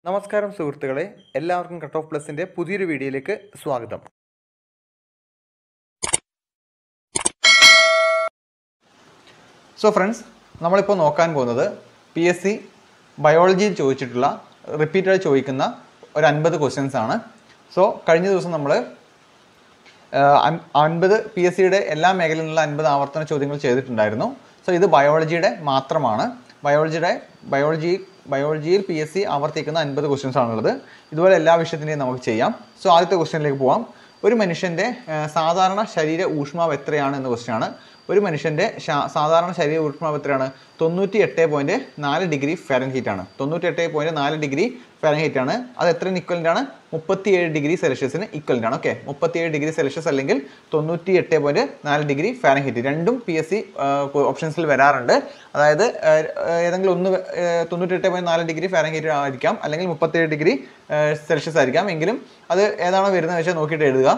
നമസ്കാരം സുഹൃത്തുക്കളെ എല്ലാവർക്കും കട്ട് ഓഫ് പ്ലസിൻ്റെ പുതിയൊരു വീഡിയോയിലേക്ക് സ്വാഗതം സോ ഫ്രണ്ട്സ് നമ്മളിപ്പോൾ നോക്കാൻ പോകുന്നത് പി എസ് സി ബയോളജിയിൽ ചോദിച്ചിട്ടുള്ള റിപ്പീറ്റഡ് ചോദിക്കുന്ന ഒരു അൻപത് ക്വസ്റ്റ്യൻസ് ആണ് സോ കഴിഞ്ഞ ദിവസം നമ്മൾ അൻപത് പി എസ് സിയുടെ എല്ലാ മേഖലയിലുള്ള അൻപത് ആവർത്തന ചോദ്യങ്ങൾ ചെയ്തിട്ടുണ്ടായിരുന്നു സോ ഇത് ബയോളജിയുടെ മാത്രമാണ് ബയോളജിയുടെ ബയോളജി ബയോളജിയിൽ പി എസ് സി ആവർത്തിക്കുന്ന അൻപത് ക്വസ്റ്റ്യൻസ് ആണുള്ളത് ഇതുപോലെ എല്ലാ വിഷയത്തിൻ്റെയും നമുക്ക് ചെയ്യാം സോ ആദ്യത്തെ ക്വസ്റ്റ്യനിലേക്ക് പോവാം ഒരു മനുഷ്യൻ്റെ ഏഹ്, സാധാരണ ശരീര ഊഷ്മാവ് എത്രയാണ് എന്ന ക്വസ്റ്റ്യൻ ആണ് ഒരു മനുഷ്യൻ്റെ ശാ- സാധാരണ ശരീര ഊഷ്മാവ് എത്രയാണ് തൊണ്ണൂറ്റി എട്ട് പോയിൻറ്റ് നാല് ഡിഗ്രി ഫാരൻഹീറ്റ് ആണ് തൊണ്ണൂറ്റി എട്ട് പോയിൻറ്റ് നാല് ഡിഗ്രി ഫാരൻഹീറ്റ് ആണ് അത് എത്ര ഇക്വലൻ്റ് ആണ് മുപ്പത്തിയേഴ് ഡിഗ്രി സെൽഷ്യസിന് ഇക്വലൻ്റ് ആണ് ഓക്കെ മുപ്പത്തിയേഴ് ഡിഗ്രി സെൽഷ്യസ് അല്ലെങ്കിൽ തൊണ്ണൂറ്റി എട്ട് പോയിൻറ്റ് നാല് ഡിഗ്രി ഫാരൻഹീറ്റ് രണ്ടും പി എസ് സി ഓപ്ഷൻസിൽ വരാറുണ്ട് അതായത് ഏഹ്, ഏഹ്, ഏതെങ്കിലും ഒന്ന് തൊണ്ണൂറ്റി എട്ട് പോയിൻറ്റ് നാല് ഡിഗ്രി ഫാരൻഹീറ്റ് ആയിരിക്കാം അല്ലെങ്കിൽ മുപ്പത്തിയേഴ് ഡിഗ്രി സെൽഷ്യസ് ആയിരിക്കാം എങ്കിലും അത് ഏതാണോ വരുന്നത് വെച്ചാൽ നോക്കിയിട്ട് എഴുതുക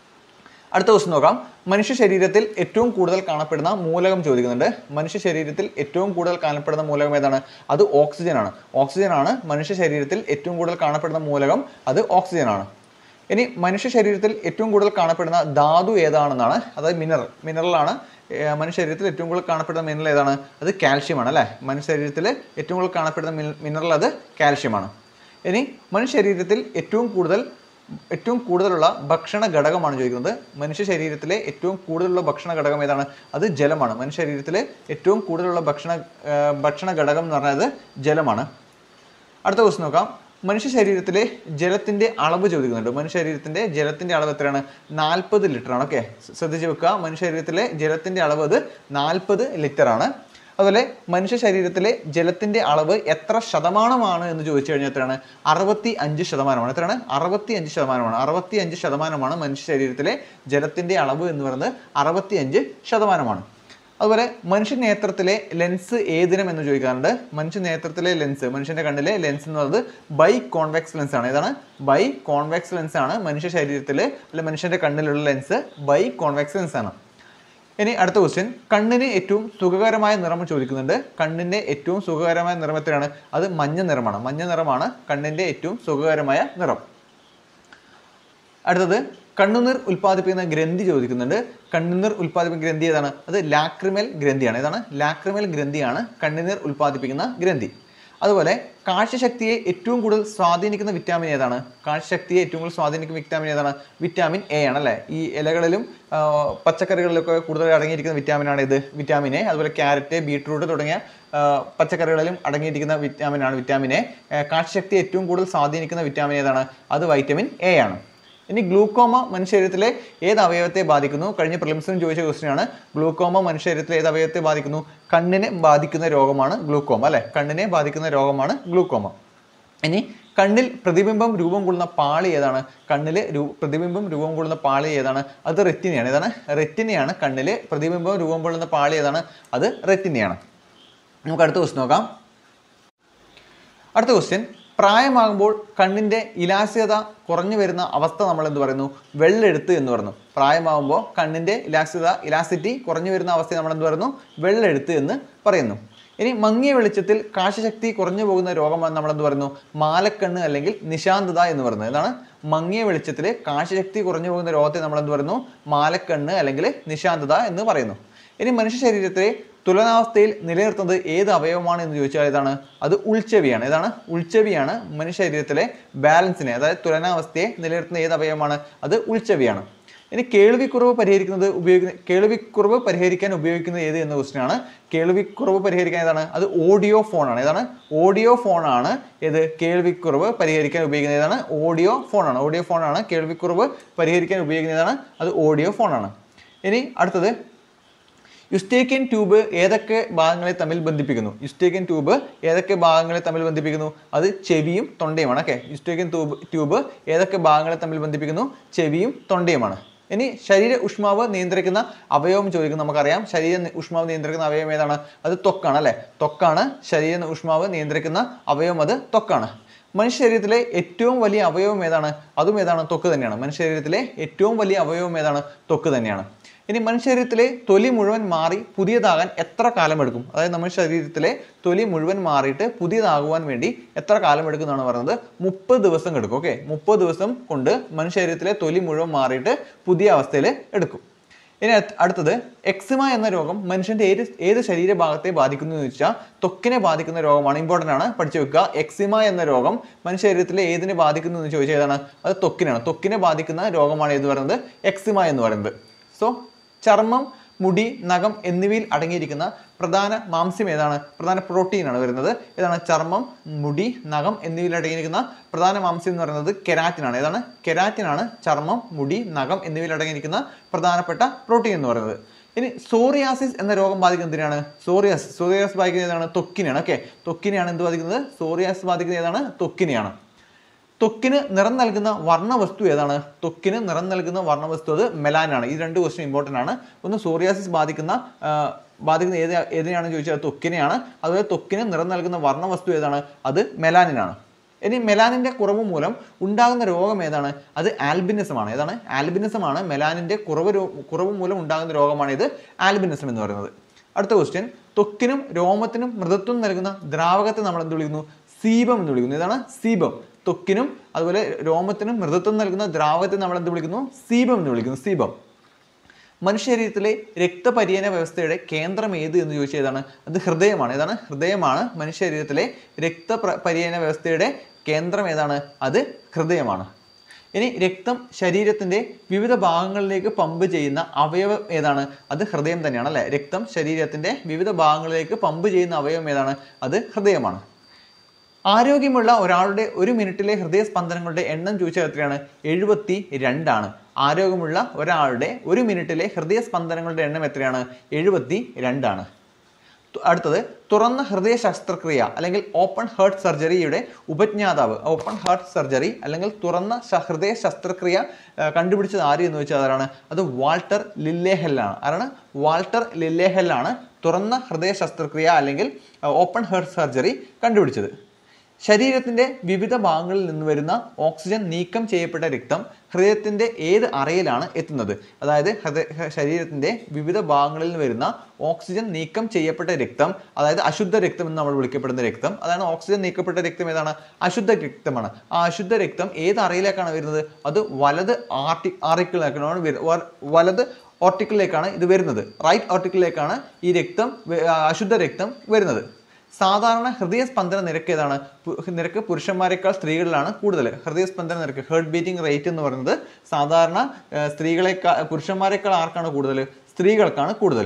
അടുത്ത ക്വസ്റ്റ്യൻ നോക്കാം മനുഷ്യ ശരീരത്തിൽ ഏറ്റവും കൂടുതൽ കാണപ്പെടുന്ന മൂലകം ചോദിക്കുന്നുണ്ട് മനുഷ്യ ശരീരത്തിൽ ഏറ്റവും കൂടുതൽ കാണപ്പെടുന്ന മൂലകം ഏതാണ് അത് ഓക്സിജൻ ആണ് ഓക്സിജൻ ആണ് മനുഷ്യ ശരീരത്തിൽ ഏറ്റവും കൂടുതൽ കാണപ്പെടുന്ന മൂലകം അത് ഓക്സിജൻ ആണ് ഇനി മനുഷ്യ ശരീരത്തിൽ ഏറ്റവും കൂടുതൽ കാണപ്പെടുന്ന ധാതു ഏതാണെന്നാണ് അതായത് മിനറൽ മിനറലാണ് ഏർ മനുഷ്യ ശരീരത്തിൽ ഏറ്റവും കൂടുതൽ കാണപ്പെടുന്ന മിനറൽ ഏതാണ് അത് കാൽഷ്യമാണ് അല്ലേ മനുഷ്യ ശരീരത്തിൽ ഏറ്റവും കൂടുതൽ കാണപ്പെടുന്ന മിനറൽ അത് കാൽഷ്യമാണ് ഇനി മനുഷ്യ ശരീരത്തിൽ ഏറ്റവും കൂടുതൽ ഏറ്റവും കൂടുതലുള്ള ഭക്ഷണ ഘടകമാണ് ചോദിക്കുന്നത് മനുഷ്യ ശരീരത്തിലെ ഏറ്റവും കൂടുതലുള്ള ഭക്ഷണ ഘടകം ഏതാണ് അത് ജലമാണ് മനുഷ്യ ശരീരത്തിലെ ഏറ്റവും കൂടുതലുള്ള ഭക്ഷണ ആ, ഭക്ഷണ ഘടകം എന്ന് പറഞ്ഞാൽ അത് ജലമാണ് അടുത്ത ക്വസ്റ്റ് നോക്കാം മനുഷ്യ ശരീരത്തിലെ ജലത്തിന്റെ അളവ് ചോദിക്കുന്നുണ്ട് മനുഷ്യ ശരീരത്തിന്റെ ജലത്തിന്റെ അളവ് എത്രയാണ് നാൽപ്പത് ലിറ്റർ ആണ് ഓക്കെ ശ്രദ്ധിച്ച് വെക്കുക മനുഷ്യ ശരീരത്തിലെ ജലത്തിന്റെ അളവ് അത് നാൽപ്പത് ലിറ്റർ ആണ് അതുപോലെ മനുഷ്യ ശരീരത്തിലെ ജലത്തിന്റെ അളവ് എത്ര ശതമാനമാണ് എന്ന് ചോദിച്ചു കഴിഞ്ഞാൽ എത്രയാണ് അറുപത്തി അഞ്ച് ശതമാനമാണ് എത്രയാണ് അറുപത്തി അഞ്ച് ശതമാനമാണ് അറുപത്തി അഞ്ച് ശതമാനമാണ് മനുഷ്യ ശരീരത്തിലെ ജലത്തിന്റെ അളവ് എന്ന് പറയുന്നത് അറുപത്തി അഞ്ച് ശതമാനമാണ് അതുപോലെ മനുഷ്യ നേത്രത്തിലെ ലെൻസ് ഏതിനം എന്ന് ചോദിക്കാറുണ്ട് മനുഷ്യ നേത്രത്തിലെ ലെൻസ് മനുഷ്യന്റെ കണ്ണിലെ ലെൻസ് എന്ന് പറയുന്നത് ബൈ കോൺവെക്സ് ലെൻസ് ആണ് ഏതാണ് ബൈ കോൺവെക്സ് ലെൻസ് ആണ് മനുഷ്യ ശരീരത്തിലെ അല്ലെ മനുഷ്യന്റെ കണ്ണിലുള്ള ലെൻസ് ബൈ കോൺവെക്സ് ലെൻസ് ആണ് ഇനി അടുത്ത ക്വസ്റ്റ്യൻ കണ്ണിന് ഏറ്റവും സുഖകരമായ നിറം ചോദിക്കുന്നുണ്ട് കണ്ണിന്റെ ഏറ്റവും സുഖകരമായ നിറം എത്രയാണ് അത് മഞ്ഞ നിറമാണ് മഞ്ഞ നിറമാണ് കണ്ണിന്റെ ഏറ്റവും സുഖകരമായ നിറം അടുത്തത് കണ്ണുനീർ ഉൽപ്പാദിപ്പിക്കുന്ന ഗ്രന്ഥി ചോദിക്കുന്നുണ്ട് കണ്ണുനീർ ഉൽപ്പാദിപ്പിക്കുന്ന ഗ്രന്ഥി ഏതാണ് അത് ലാക്രിമൽ ഗ്രന്ഥിയാണ് ഏതാണ് ലാക്രിമൽ ഗ്രന്ഥിയാണ് കണ്ണുനീർ ഉൽപ്പാദിപ്പിക്കുന്ന ഗ്രന്ഥി അതുപോലെ കാഴ്ചശക്തിയെ ഏറ്റവും കൂടുതൽ സ്വാധീനിക്കുന്ന വിറ്റാമിൻ ഏതാണ് കാഴ്ചശക്തിയെ ഏറ്റവും കൂടുതൽ സ്വാധീനിക്കുന്ന വിറ്റാമിൻ ഏതാണ് വിറ്റാമിൻ എ ആണ് അല്ലേ ഈ ഇലകളിലും ആ, പച്ചക്കറികളിലൊക്കെ കൂടുതൽ അടങ്ങിയിരിക്കുന്ന വിറ്റാമിനാണ് ഇത് വിറ്റാമിൻ എ അതുപോലെ ക്യാരറ്റ് ബീട്രൂട്ട് തുടങ്ങിയ ആ, പച്ചക്കറികളിലും അടങ്ങിയിരിക്കുന്ന വിറ്റാമിനാണ് വിറ്റാമിൻ എ ആ, കാഴ്ചശക്തിയെ ഏറ്റവും കൂടുതൽ സ്വാധീനിക്കുന്ന വിറ്റാമിൻ ഏതാണ് അത് വൈറ്റമിൻ എ ആണ് ഇനി ഗ്ലൂക്കോമ മനുഷ്യ ശരീരത്തിലെ ഏത് അവയവത്തെ ബാധിക്കുന്നു കഴിഞ്ഞ പ്രിലിംസിനും ചോദിച്ച ക്വസ്റ്റ്യൻ ആണ് ഗ്ലൂക്കോമ മനുഷ്യ ശരീരത്തിലെ ഏത് അവയവത്തെ ബാധിക്കുന്നു കണ്ണിനെ ബാധിക്കുന്ന രോഗമാണ് ഗ്ലൂക്കോമ അല്ലെ കണ്ണിനെ ബാധിക്കുന്ന രോഗമാണ് ഗ്ലൂക്കോമ ഇനി കണ്ണിൽ പ്രതിബിംബം രൂപം കൊള്ളുന്ന പാളി ഏതാണ് കണ്ണിൽ രൂ പ്രതിബിംബം രൂപം കൊള്ളുന്ന പാളി ഏതാണ് അത് റെറ്റിനയാണ് ഏതാണ് റെറ്റിനയാണ് കണ്ണിൽ പ്രതിബിംബം രൂപം കൊള്ളുന്ന പാളി ഏതാണ് അത് റെറ്റിനയാണ് നമുക്ക് അടുത്ത ക്വസ്റ്റ്യൻ നോക്കാം അടുത്ത ക്വസ്റ്റ്യൻ പ്രായമാകുമ്പോൾ കണ്ണിൻ്റെ ഇലാസ്യത കുറഞ്ഞു വരുന്ന അവസ്ഥ നമ്മൾ എന്ത് പറയുന്നു വെള്ളെഴുത്ത് എന്ന് പറയുന്നു പ്രായമാകുമ്പോൾ കണ്ണിൻ്റെ ഇലാസ്യത ഇലാസിറ്റി കുറഞ്ഞു വരുന്ന അവസ്ഥയെ നമ്മൾ എന്ത് പറയുന്നു വെള്ളെഴുത്ത് എന്ന് പറയുന്നു ഇനി മങ്ങിയ വെളിച്ചത്തിൽ കാഴ്ചശക്തി കുറഞ്ഞു പോകുന്ന രോഗം നമ്മൾ എന്ത് പറയുന്നു മാലക്കണ്ണ് അല്ലെങ്കിൽ നിശാന്തത എന്ന് പറയുന്നത് ഇതാണ് മങ്ങിയ വെളിച്ചത്തിൽ കാഴ്ചശക്തി കുറഞ്ഞു പോകുന്ന രോഗത്തെ നമ്മൾ എന്ത് പറയുന്നു മാലക്കണ്ണ് അല്ലെങ്കിൽ നിശാന്തത എന്ന് പറയുന്നു ഇനി മനുഷ്യ ശരീരത്തെ തുലനാവസ്ഥയിൽ നിലനിർത്തുന്നത് ഏത് അവയവമാണ് എന്ന് ചോദിച്ചാൽ ഇതാണ് അത് ഉൾച്ചെവിയാണ് ഇതാണ് ഉൾച്ചെവിയാണ് മനുഷ്യ ശരീരത്തിലെ ബാലൻസിനെ അതായത് തുലനാവസ്ഥയെ നിലനിർത്തുന്ന ഏത് അവയവമാണ് അത് ഉൾച്ചെവിയാണ് ഇനി കേൾവിക്കുറവ് പരിഹരിക്കുന്നത് ഉപയോഗിക്കുന്ന കേൾവിക്കുറവ് പരിഹരിക്കാൻ ഉപയോഗിക്കുന്നത് ഏത് എന്ന ക്വസ്റ്റ്യൻ ആണ് കേൾവിക്കുറവ് പരിഹരിക്കാൻ ഏതാണ് അത് ഓഡിയോ ഫോണാണ് ഏതാണ് ഓഡിയോ ഫോണാണ് ഏത് കേൾവിക്കുറവ് പരിഹരിക്കാൻ ഉപയോഗിക്കുന്നത് ഏതാണ് ഓഡിയോ ഫോണാണ് ഓഡിയോ ഫോണാണ് കേൾവിക്കുറവ് പരിഹരിക്കാൻ ഉപയോഗിക്കുന്നത് ഏതാണ് അത് ഓഡിയോ ഫോണാണ് ഇനി അടുത്തത് യുസ്റ്റേക്കിയൻ ട്യൂബ് ഏതൊക്കെ ഭാഗങ്ങളെ തമ്മിൽ ബന്ധിപ്പിക്കുന്നു യുസ്റ്റേക്കിയൻ ട്യൂബ് ഏതൊക്കെ ഭാഗങ്ങളെ തമ്മിൽ ബന്ധിപ്പിക്കുന്നു അത് ചെവിയും തൊണ്ടയുമാണ് ഓക്കെ യുസ്റ്റേക്കിയൻ ട്യൂബ് ട്യൂബ് ഏതൊക്കെ ഭാഗങ്ങളെ തമ്മിൽ ബന്ധിപ്പിക്കുന്നു ചെവിയും തൊണ്ടയുമാണ് ഇനി ശരീര ഉഷ്മാവ് നിയന്ത്രിക്കുന്ന അവയവം ചോദിക്കുന്നു നമുക്കറിയാം ശരീര നി- ഉഷ്മാവ് നിയന്ത്രിക്കുന്ന അവയവം ഏതാണ് അത് ത്വക്കാണ് അല്ലേ ത്വക്കാണ് ശരീര ഉഷ്മാവ് നിയന്ത്രിക്കുന്ന അവയവം അത് ത്വക്കാണ് മനുഷ്യ ശരീരത്തിലെ ഏറ്റവും വലിയ അവയവം ഏതാണ് അതും ഏതാണ് ത്വക്ക് തന്നെയാണ് മനുഷ്യ ശരീരത്തിലെ ഏറ്റവും വലിയ അവയവം ഏതാണ് ത്വക്ക് തന്നെയാണ് ഇനി മനുഷ്യ ശരീരത്തിലെ തൊലി മുഴുവൻ മാറി പുതിയതാകാൻ എത്ര കാലമെടുക്കും അതായത് നമ്മുടെ ശരീരത്തിലെ തൊലി മുഴുവൻ മാറിയിട്ട് പുതിയതാകുവാൻ വേണ്ടി എത്ര കാലം എടുക്കും എന്നാണ് പറയുന്നത് മുപ്പത് ദിവസം എടുക്കും ഓക്കെ മുപ്പത് ദിവസം കൊണ്ട് മനുഷ്യ ശരീരത്തിലെ തൊലി മുഴുവൻ മാറിയിട്ട് പുതിയ അവസ്ഥയിൽ എടുക്കും ഇനി അടുത്ത- അടുത്തത് എക്സിമ എന്ന രോഗം മനുഷ്യന്റെ ഏത് ഏത് ശരീരഭാഗത്തെ ബാധിക്കുന്നു എന്ന് വെച്ചാൽ ത്വക്കിനെ ബാധിക്കുന്ന രോഗമാണ് ഇമ്പോർട്ടൻ്റ് ആണ് പഠിച്ചു വെക്കുക എക്സിമ എന്ന രോഗം മനുഷ്യ ശരീരത്തിലെ ഏതിനെ ബാധിക്കുന്നു എന്ന് ചോദിച്ചാൽ ഏതാണ് അത് ത്വക്കിനാണ് ത്വക്കിനെ ബാധിക്കുന്ന രോഗമാണ് ഏത് പറയുന്നത് എക്സിമ എന്ന് പറയുന്നത് സോ ചർമ്മം മുടി നഖം എന്നിവയിൽ അടങ്ങിയിരിക്കുന്ന പ്രധാന മാംസ്യം ഏതാണ് പ്രധാന പ്രോട്ടീനാണ് വരുന്നത് ഏതാണ് ചർമ്മം മുടി നഖം എന്നിവയിൽ അടങ്ങിയിരിക്കുന്ന പ്രധാന മാംസ്യം എന്ന് പറയുന്നത് കെരാറ്റിനാണ് ഏതാണ് കെരാറ്റിനാണ് ചർമ്മം മുടി നഖം എന്നിവയിൽ അടങ്ങിയിരിക്കുന്ന പ്രധാനപ്പെട്ട പ്രോട്ടീൻ എന്ന് പറയുന്നത് ഇനി സോറിയാസിസ് എന്ന രോഗം ബാധിക്കുന്നത് എന്തിനാണ് സോറിയാസിസ് സോറിയാസിസ് ബാധിക്കുന്നത് ഏതാണ് ത്വക്കിനെയാണ് ഓക്കെ ത്വക്കിനെയാണ് എന്ത് ബാധിക്കുന്നത് സോറിയാസിസ് ബാധിക്കുന്നത് ഏതാണ് ത്വക്കിനെയാണ് ത്വക്കിന് നിറം നൽകുന്ന വർണ്ണവസ്തു ഏതാണ് ത്വക്കിന് നിറം നൽകുന്ന വർണ്ണവസ്തു അത് മെലാനാണ് ഈ രണ്ട് ക്വസ്റ്റ്യൻ ഇമ്പോർട്ടൻ്റ് ആണ് ഒന്ന് സോറിയാസിസ് ബാധിക്കുന്ന ആ, ബാധിക്കുന്ന ഏത് ഏതിനെയാണെന്ന് ചോദിച്ചാൽ അത് ത്വക്കിനെയാണ് അതുപോലെ ത്വക്കിന് നിറം നൽകുന്ന വർണ്ണവസ്തു ഏതാണ് അത് മെലാനിനാണ് ഇനി മെലാനിന്റെ കുറവ് മൂലം ഉണ്ടാകുന്ന രോഗം ഏതാണ് അത് ആൽബിനിസമാണ് ഏതാണ് ആൽബിനിസമാണ് മെലാനിന്റെ കുറവ് രോ- കുറവ് മൂലം ഉണ്ടാകുന്ന രോഗമാണ് ഇത് ആൽബിനിസം എന്ന് പറയുന്നത് അടുത്ത ക്വസ്റ്റ്യൻ ത്വക്കിനും രോമത്തിനും മൃദത്വം നൽകുന്ന ദ്രാവകത്തെ നമ്മൾ എന്ത് വിളിക്കുന്നു സീബം എന്ന് വിളിക്കുന്നു ഇതാണ് സീബം ത്വക്കിനും അതുപോലെ രോമത്തിനും മൃദത്വം നൽകുന്ന ദ്രാവകത്തെ നമ്മൾ എന്ത് വിളിക്കുന്നു സീബം എന്ന് വിളിക്കുന്നു സീബം മനുഷ്യ ശരീരത്തിലെ രക്തപര്യന വ്യവസ്ഥയുടെ കേന്ദ്രം ഏത് എന്ന് ചോദിച്ചാൽ ഏതാണ് അത് ഹൃദയമാണ് ഏതാണ് ഹൃദയമാണ് മനുഷ്യ ശരീരത്തിലെ രക്തപര്യന വ്യവസ്ഥയുടെ കേന്ദ്രം ഏതാണ് അത് ഹൃദയമാണ് ഇനി രക്തം ശരീരത്തിന്റെ വിവിധ ഭാഗങ്ങളിലേക്ക് പമ്പ് ചെയ്യുന്ന അവയവം ഏതാണ് അത് ഹൃദയം തന്നെയാണ് അല്ലെ രക്തം ശരീരത്തിന്റെ വിവിധ ഭാഗങ്ങളിലേക്ക് പമ്പ് ചെയ്യുന്ന അവയവം ഏതാണ് അത് ഹൃദയമാണ് ആരോഗ്യമുള്ള ഒരാളുടെ ഒരു മിനിറ്റിലെ ഹൃദയസ്പന്ദനങ്ങളുടെ എണ്ണം ചോദിച്ചാൽ എത്രയാണ് എഴുപത്തി രണ്ടാണ് ആരോഗ്യമുള്ള ഒരാളുടെ ഒരു മിനിറ്റിലെ ഹൃദയസ്പന്ദനങ്ങളുടെ എണ്ണം എത്രയാണ് എഴുപത്തി രണ്ടാണ് തു- അടുത്തത് തുറന്ന ഹൃദയ ശസ്ത്രക്രിയ അല്ലെങ്കിൽ ഓപ്പൺ ഹേർട്ട് സർജറിയുടെ ഉപജ്ഞാതാവ് ഓപ്പൺ ഹേർട്ട് സർജറി അല്ലെങ്കിൽ തുറന്ന ശ- ഹൃദയ ശസ്ത്രക്രിയ ആ, കണ്ടുപിടിച്ചത് ആര് എന്ന് വെച്ചാൽ ആരാണ് അത് വാൾട്ടർ ലില്ലേഹെല്ലാണ് ആരാണ് വാൾട്ടർ ലില്ലേഹെല്ലാണ് തുറന്ന ഹൃദയ ശസ്ത്രക്രിയ അല്ലെങ്കിൽ ഓപ്പൺ ഹേർട്ട് സർജറി കണ്ടുപിടിച്ചത് ശരീരത്തിന്റെ വിവിധ ഭാഗങ്ങളിൽ നിന്ന് വരുന്ന ഓക്സിജൻ നീക്കം ചെയ്യപ്പെട്ട രക്തം ഹൃദയത്തിന്റെ ഏത് അറയിലാണ് എത്തുന്നത് അതായത് ഹൃദയ ഹ- ശരീരത്തിന്റെ വിവിധ ഭാഗങ്ങളിൽ നിന്ന് വരുന്ന ഓക്സിജൻ നീക്കം ചെയ്യപ്പെട്ട രക്തം അതായത് അശുദ്ധ രക്തം എന്ന് നമ്മൾ വിളിക്കപ്പെടുന്ന രക്തം അതാണ് ഓക്സിജൻ നീക്കപ്പെട്ട രക്തം ഏതാണ് അശുദ്ധ രക്തമാണ് ആ അശുദ്ധ രക്തം ഏത് അറയിലേക്കാണ് വരുന്നത് അത് വലത് ആർട്ടി ആർട്ടിക്കിളിലേക്കാണ് വരു- വ- വലത് ഓർട്ടിക്കിളിലേക്കാണ് ഇത് വരുന്നത് റൈറ്റ് ഓർട്ടിക്കിളിലേക്കാണ് ഈ രക്തം വ- ആ അശുദ്ധ രക്തം വരുന്നത് സാധാരണ ഹൃദയസ്പന്ദന നിരക്ക് ഏതാണ് പു- നിരക്ക് പുരുഷന്മാരെക്കാൾ സ്ത്രീകളിലാണ് കൂടുതൽ ഹൃദയസ്പന്ദന നിരക്ക് ഹേർട്ട് ബീറ്റിംഗ് റേറ്റ് എന്ന് പറയുന്നത് സാധാരണ ഏർ, സ്ത്രീകളെക്കാൾ പുരുഷന്മാരെക്കാൾ ആർക്കാണ് കൂടുതൽ സ്ത്രീകൾക്കാണ് കൂടുതൽ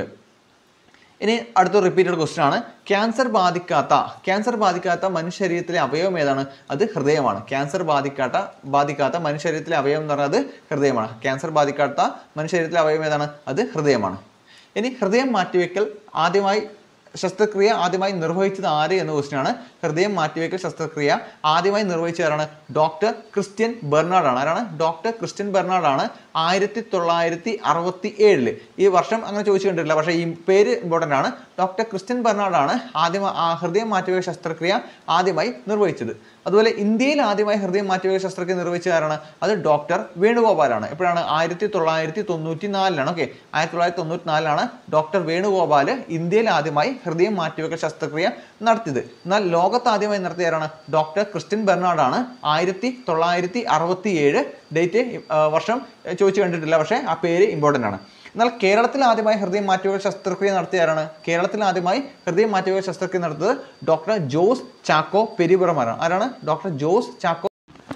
ഇനി അടുത്ത റിപ്പീറ്റഡ് ക്വസ്റ്റ്യൻ ആണ് ക്യാൻസർ ബാധിക്കാത്ത ക്യാൻസർ ബാധിക്കാത്ത മനുഷ്യ ശരീരത്തിലെ അവയവം ഏതാണ് അത് ഹൃദയമാണ് ക്യാൻസർ ബാധിക്കാത്ത ബാധിക്കാത്ത മനുഷ്യ ശരീരത്തിലെ അവയവം എന്ന് പറയുന്നത് ഹൃദയമാണ് ക്യാൻസർ ബാധിക്കാത്ത മനുഷ്യ ശരീരത്തിലെ അവയവം ഏതാണ് അത് ഹൃദയമാണ് ഇനി ഹൃദയം മാറ്റിവെക്കൽ ആദ്യമായി ശസ്ത്രക്രിയ ആദ്യമായി നിർവഹിച്ചത് ആര് എന്ന ക്വസ്റ്റ്യൻ ആണ് ഹൃദയം മാറ്റിവെക്കൽ ശസ്ത്രക്രിയ ആദ്യമായി നിർവഹിച്ചത് ആരാണ് ഡോക്ടർ ക്രിസ്ത്യൻ ബെർണാഡ് ആണ് ആരാണ് ഡോക്ടർ ക്രിസ്ത്യൻ ബെർണാഡ് ആണ് ആയിരത്തി തൊള്ളായിരത്തി അറുപത്തി ഏഴില് ഈ വർഷം അങ്ങനെ ചോദിച്ചു കണ്ടിട്ടില്ല പക്ഷേ ഈ പേര് ഇമ്പോർട്ടൻ്റ് ആണ് ഡോക്ടർ ക്രിസ്ത്യൻ ബെർണാഡ് ആണ് ആദ്യം ആ ഹൃദയം മാറ്റിവെക്കൽ ശസ്ത്രക്രിയ ആദ്യമായി നിർവഹിച്ചത് അതുപോലെ ഇന്ത്യയിൽ ആദ്യമായി ഹൃദയം മാറ്റിവെക്കൽ ശസ്ത്രക്രിയ നിർവഹിച്ചത് ആരാണ് അത് ഡോക്ടർ വേണുഗോപാലാണ് എപ്പോഴാണ് ആയിരത്തി തൊള്ളായിരത്തി തൊണ്ണൂറ്റി നാലിലാണ് ഓക്കെ ആയിരത്തി തൊള്ളായിരത്തി തൊണ്ണൂറ്റി നാലിലാണ് ഡോക്ടർ വേണുഗോപാൽ ഇന്ത്യയിൽ ആദ്യമായി ഹൃദയം മാറ്റിവെക്കൽ ശസ്ത്രക്രിയ നടത്തിയത് എന്നാൽ ലോകത്ത് ആദ്യമായി നടത്തിയ ആരാണ് ഡോക്ടർ ക്രിസ്ത്യൻ ബെർണാഡാണ് ആയിരത്തി തൊള്ളായിരത്തി അറുപത്തി ഏഴ് ഡേറ്റ് വർഷം ഏർ, ചോദിച്ചു കണ്ടിട്ടില്ല പക്ഷേ ആ പേര് ഇമ്പോർട്ടൻ്റ് ആണ് എന്നാൽ കേരളത്തിൽ ആദ്യമായി ഹൃദയം മാറ്റിവെക്കൽ ശസ്ത്രക്രിയ നടത്തിയ ആരാണ് കേരളത്തിൽ ആദ്യമായി ഹൃദയം മാറ്റിവെക്കൽ ശസ്ത്രക്രിയ നടത്തിയത് ഡോക്ടർ ജോസ് ചാക്കോ പെരിപുറമാരാണ് ആരാണ് ഡോക്ടർ ജോസ് ചാക്കോ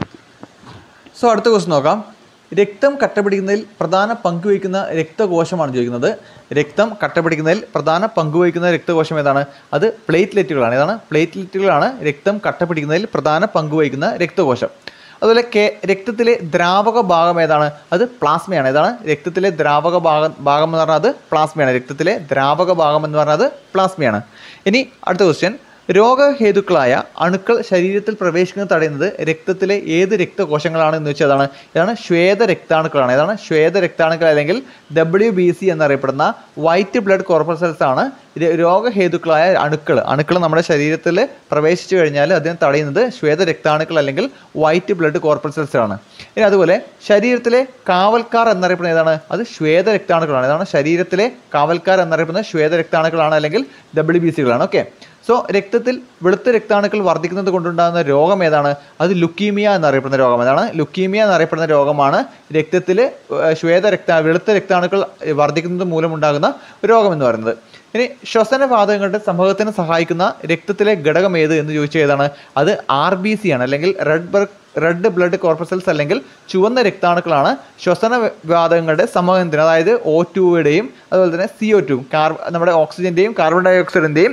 സോ അടുത്ത ക്വസ്റ്റ് നോക്കാം രക്തം കട്ടപിടിക്കുന്നതിൽ പ്രധാന പങ്ക് വഹിക്കുന്ന രക്തകോശമാണ് ചോദിക്കുന്നത് രക്തം കട്ടപിടിക്കുന്നതിൽ പ്രധാന പങ്ക് വഹിക്കുന്ന രക്തകോശം ഏതാണ് അത് പ്ലേറ്റ്ലെറ്റുകളാണ് ഏതാണ് പ്ലേറ്റ്ലെറ്റുകളാണ് രക്തം കട്ടപിടിക്കുന്നതിൽ പ്രധാന പങ്ക് വഹിക്കുന്ന രക്തകോശം അതുപോലെ കെ രക്തത്തിലെ ദ്രാവക ഭാഗം ഏതാണ് അത് പ്ലാസ്മയാണ് ഏതാണ് രക്തത്തിലെ ദ്രാവക ഭാഗം ഭാഗം എന്ന് പറഞ്ഞാൽ അത് പ്ലാസ്മയാണ് രക്തത്തിലെ ദ്രാവക ഭാഗം എന്ന് പറഞ്ഞാൽ അത് പ്ലാസ്മയാണ് ഇനി അടുത്ത ക്വസ്റ്റ്യൻ രോഗഹേതുക്കളായ അണുക്കൾ ശരീരത്തിൽ പ്രവേശിക്കുന്നത് തടയുന്നത് രക്തത്തിലെ ഏത് രക്തകോശങ്ങളാണ് എന്ന് വെച്ചാൽ അതാണ് ഇതാണ് ശ്വേത രക്താണുക്കളാണ് ഇതാണ് ശ്വേത രക്താണുക്കൾ അല്ലെങ്കിൽ ഡബ്ല്യു ബി സി എന്നറിയപ്പെടുന്ന വൈറ്റ് ബ്ലഡ് കോർപ്പസൽസ് ആണ് ര- രോഗഹേതുക്കളായ അണുക്കൾ അണുക്കൾ നമ്മുടെ ശരീരത്തിൽ പ്രവേശിച്ചു കഴിഞ്ഞാൽ അതിനെ തടയുന്നത് ശ്വേത രക്താണുക്കൾ അല്ലെങ്കിൽ വൈറ്റ് ബ്ലഡ് കോർപ്പസൽസ് ആണ് ഇനി അതുപോലെ ശരീരത്തിലെ കാവൽക്കാർ എന്നറിയപ്പെടുന്ന ഏതാണ് അത് ശ്വേത രക്താണുക്കളാണ് ഇതാണ് ശരീരത്തിലെ കാവൽക്കാർ എന്നറിയപ്പെടുന്ന ശ്വേത രക്താണുക്കളാണ് അല്ലെങ്കിൽ ഡബ്ല്യു ബി സികളാണ് ഓക്കെ സോ രക്തത്തിൽ വെളുത്ത രക്താണുക്കൾ വർദ്ധിക്കുന്നത് കൊണ്ടുണ്ടാകുന്ന രോഗം ഏതാണ് അത് ലുക്കീമിയ എന്നറിയപ്പെടുന്ന രോഗം ഏതാണ് ലുക്കീമിയ എന്നറിയപ്പെടുന്ന രോഗമാണ് രക്തത്തിൽ ശ്വേത രക്ത വെളുത്ത രക്താണുക്കൾ വർദ്ധിക്കുന്നത് മൂലമുണ്ടാകുന്ന രോഗം എന്ന് പറയുന്നത് ഇനി ശ്വസനവാതകങ്ങളുടെ സംഭവത്തിന് സഹായിക്കുന്ന രക്തത്തിലെ ഘടകം ഏത് എന്ന് ചോദിച്ചാൽ ഏതാണ് അത് ആർ ബി സി ആണ് അല്ലെങ്കിൽ റെഡ് ബർഗ് റെഡ് ബ്ലഡ് കോർപ്പസൽസ് അല്ലെങ്കിൽ ചുവന്ന രക്താണുക്കളാണ് ശ്വസന വാതകങ്ങളുടെ സമൂഹത്തിന് അതായത് ഒ ടുയുടെയും അതുപോലെ തന്നെ സി ഒ ടു കാർ നമ്മുടെ ഓക്സിജൻ്റെയും കാർബൺ ഡൈ ഓക്സൈഡിൻ്റെയും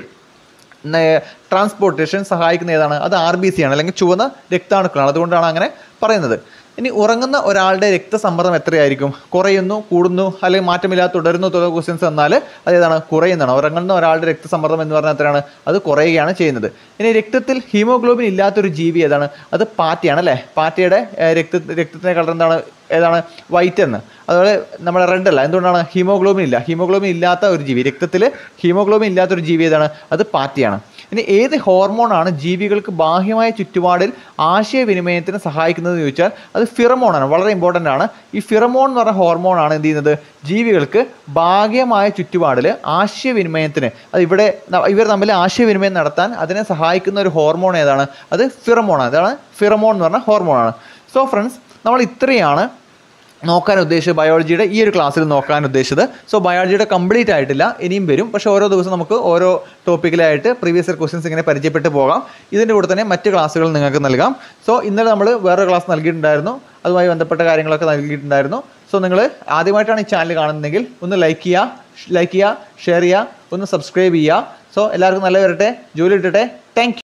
ട്രാൻസ്പോർട്ടേഷൻ സഹായിക്കുന്ന ഏതാണ് അത് ആർ ബി സി ആണ് അല്ലെങ്കിൽ ചുവന്ന രക്താണുക്കളാണ് അതുകൊണ്ടാണ് അങ്ങനെ പറയുന്നത് ഇനി ഉറങ്ങുന്ന ഒരാളുടെ രക്തസമ്മർദ്ദം എത്രയായിരിക്കും കുറയുന്നു കൂടുന്നു അല്ലെങ്കിൽ മാറ്റമില്ലാതെ തുടരുന്നു തുടർ ക്വസ്റ്റ്യൻസ് എന്നാൽ അതേതാണ് കുറയുന്നതാണ് ഉറങ്ങുന്ന ഒരാളുടെ രക്തസമ്മർദ്ദം എന്ന് പറഞ്ഞാൽ എത്രയാണ് അത് കുറയുകയാണ് ചെയ്യുന്നത് ഇനി രക്തത്തിൽ ഹീമോഗ്ലോബിൻ ഇല്ലാത്തൊരു ജീവി ഏതാണ് അത് പാറ്റയാണ് അല്ലേ പാറ്റയുടെ ഏഹ്, രക്ത രക്തത്തിൻ്റെ കളർ എന്താണ് ഏതാണ് വൈറ്റ് എന്ന് അതുപോലെ നമ്മുടെ റെഡ് അല്ല എന്തുകൊണ്ടാണ് ഹീമോഗ്ലോബിൻ ഇല്ല ഹീമോഗ്ലോബിൻ ഇല്ലാത്ത ഒരു ജീവി രക്തത്തിൽ ഹീമോഗ്ലോബിൻ ഇല്ലാത്ത ഒരു ജീവി ഏതാണ് അത് പാറ്റയാണ് ഇനി ഏത് ഹോർമോണാണ് ജീവികൾക്ക് ബാഹ്യമായ ചുറ്റുപാടിൽ ആശയവിനിമയത്തിന് സഹായിക്കുന്നത് എന്ന് ചോദിച്ചാൽ അത് ഫിറമോണാണ് വളരെ ഇമ്പോർട്ടൻ്റ് ആണ് ഈ ഫിറമോൺ എന്ന് പറഞ്ഞ ഹോർമോണാണ് എന്ത് ചെയ്യുന്നത് ജീവികൾക്ക് ഭാഗ്യമായ ചുറ്റുപാടിൽ ആശയവിനിമയത്തിന് അത് ഇവിടെ ന- ഇവർ തമ്മിൽ ആശയവിനിമയം നടത്താൻ അതിനെ സഹായിക്കുന്ന ഒരു ഹോർമോൺ ഏതാണ് അത് ഫിറമോണാണ് അതാണ് ഫിറമോൺ എന്ന് പറഞ്ഞ ഹോർമോണാണ് സോ ഫ്രണ്ട്സ് നമ്മൾ ഇത്രയാണ് നോക്കാൻ ഉദ്ദേശിച്ചത് ബയോളജിയുടെ ഈ ഒരു ക്ലാസ്സിൽ നോക്കാൻ ഉദ്ദേശിച്ചത് സോ ബയോളജിയുടെ കംപ്ലീറ്റ് ആയിട്ടില്ല ഇനിയും വരും പക്ഷേ ഓരോ ദിവസം നമുക്ക് ഓരോ ടോപ്പിക്കിലായിട്ട് പ്രീവിയസ് ഇയർ ക്വസ്റ്റ്യൻസ് ഇങ്ങനെ പരിചയപ്പെട്ട് പോകാം ഇതിൻ്റെ കൂടെ തന്നെ മറ്റ് ക്ലാസ്സുകൾ നിങ്ങൾക്ക് നൽകാം സോ ഇന്നലെ നമ്മൾ വേറൊരു ക്ലാസ് നൽകിയിട്ടുണ്ടായിരുന്നു അതുമായി ബന്ധപ്പെട്ട കാര്യങ്ങളൊക്കെ നൽകിയിട്ടുണ്ടായിരുന്നു സോ നിങ്ങൾ ആദ്യമായിട്ടാണ് ഈ ചാനൽ കാണുന്നതെങ്കിൽ ഒന്ന് ലൈക്ക് ചെയ്യുക ലൈക്ക് ചെയ്യുക ഷെയർ ചെയ്യുക ഒന്ന് സബ്സ്ക്രൈബ് ചെയ്യുക സോ എല്ലാവർക്കും നല്ല വരട്ടെ ജോലി ഇട്ടട്ടെ താങ്ക്